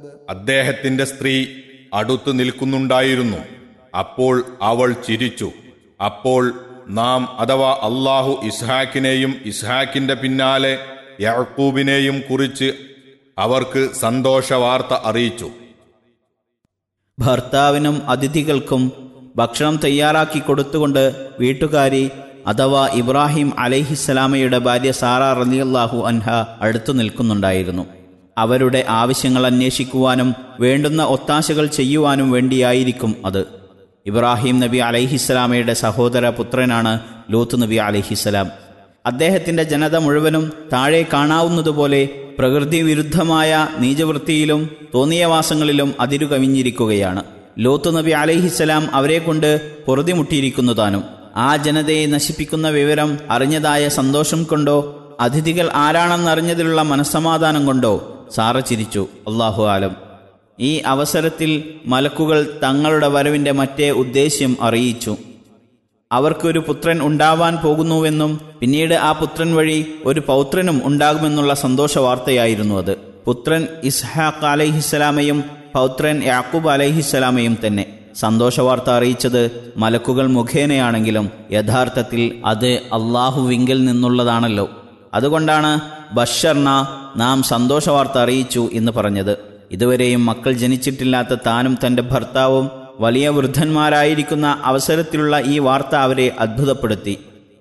അദ്ദേഹത്തിന്റെ സ്ത്രീ അടുത്തു നിൽക്കുന്നുണ്ടായിരുന്നു അപ്പോൾ അവൾ ചിരിച്ചു അപ്പോൾ നാം അഥവാ അള്ളാഹു ഇസ്ഹാക്കിനെയും ഇസ്ഹാക്കിന്റെ പിന്നാലെ യഴക്കൂബിനെയും കുറിച്ച് അവർക്ക് സന്തോഷവാർത്ത അറിയിച്ചു ഭർത്താവിനും അതിഥികൾക്കും ഭക്ഷണം തയ്യാറാക്കി കൊടുത്തുകൊണ്ട് വീട്ടുകാരി അഥവാ ഇബ്രാഹിം അലൈഹിസ്സലാമയുടെ ഭാര്യ സാറ റലിയല്ലാഹു അൻഹ അടുത്തു നിൽക്കുന്നുണ്ടായിരുന്നു അവരുടെ ആവശ്യങ്ങൾ അന്വേഷിക്കുവാനും വേണ്ടുന്ന ഒത്താശകൾ ചെയ്യുവാനും വേണ്ടിയായിരിക്കും അത് ഇബ്രാഹിം നബി അലൈഹിസ്സലാമയുടെ സഹോദര പുത്രനാണ് ലൂത്ത് നബി അലൈഹിസ്സലാം അദ്ദേഹത്തിന്റെ ജനത മുഴുവനും താഴെ കാണാവുന്നതുപോലെ പ്രകൃതി വിരുദ്ധമായ നീചവൃത്തിയിലും തോന്നിയവാസങ്ങളിലും അതിരു കവിഞ്ഞിരിക്കുകയാണ് ലോത്ത് നബി അലൈഹിസ്സലാം അവരെ കൊണ്ട് പൊറുതിമുട്ടിയിരിക്കുന്നതാനും ആ ജനതയെ നശിപ്പിക്കുന്ന വിവരം അറിഞ്ഞതായ സന്തോഷം കൊണ്ടോ അതിഥികൾ ആരാണെന്നറിഞ്ഞതിലുള്ള മനസ്സമാധാനം കൊണ്ടോ സാറ ചിരിച്ചു അള്ളാഹു ആലം ഈ അവസരത്തിൽ മലക്കുകൾ തങ്ങളുടെ വരവിന്റെ മറ്റേ ഉദ്ദേശ്യം അറിയിച്ചു അവർക്കൊരു പുത്രൻ ഉണ്ടാവാൻ പോകുന്നുവെന്നും പിന്നീട് ആ പുത്രൻ വഴി ഒരു പൗത്രനും ഉണ്ടാകുമെന്നുള്ള സന്തോഷ വാർത്തയായിരുന്നു അത് പുത്രൻ ഇസ്ഹാഖ് അലൈഹിസ്സലാമയും പൗത്രൻ യാക്കൂബ് അലൈഹിസ്സലാമയും തന്നെ സന്തോഷ വാർത്ത അറിയിച്ചത് മലക്കുകൾ മുഖേനയാണെങ്കിലും യഥാർത്ഥത്തിൽ അത് അള്ളാഹുവിങ്കിൽ നിന്നുള്ളതാണല്ലോ അതുകൊണ്ടാണ് ബഷർന നാം സന്തോഷ വാർത്ത അറിയിച്ചു എന്ന് പറഞ്ഞത് ഇതുവരെയും മക്കൾ ജനിച്ചിട്ടില്ലാത്ത താനും തന്റെ ഭർത്താവും വലിയ വൃദ്ധന്മാരായിരിക്കുന്ന അവസരത്തിലുള്ള ഈ വാർത്ത അവരെ അത്ഭുതപ്പെടുത്തി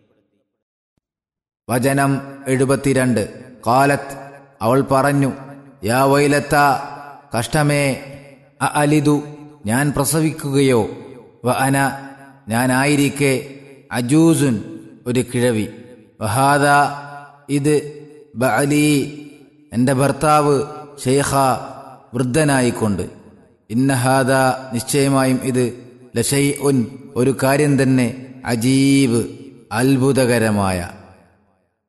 വചനം എഴുപത്തിരണ്ട് കാലത്ത് അവൾ പറഞ്ഞു യാ വൈലത്ത കഷ്ടമേ അ അലിതു ഞാൻ പ്രസവിക്കുകയോ വ അന ഞാനായിരിക്കെ അജൂസുൻ ഒരു കിഴവി വഹാദ ഇത് ബഅലി എൻ്റെ ഭർത്താവ് ഷെയ്ഖ വൃദ്ധനായിക്കൊണ്ട് ഇന്നഹാദ നിശ്ചയമായും ഇത് ലഷൈ ഉൻ ഒരു കാര്യം തന്നെ അജീബ് അത്ഭുതകരമായ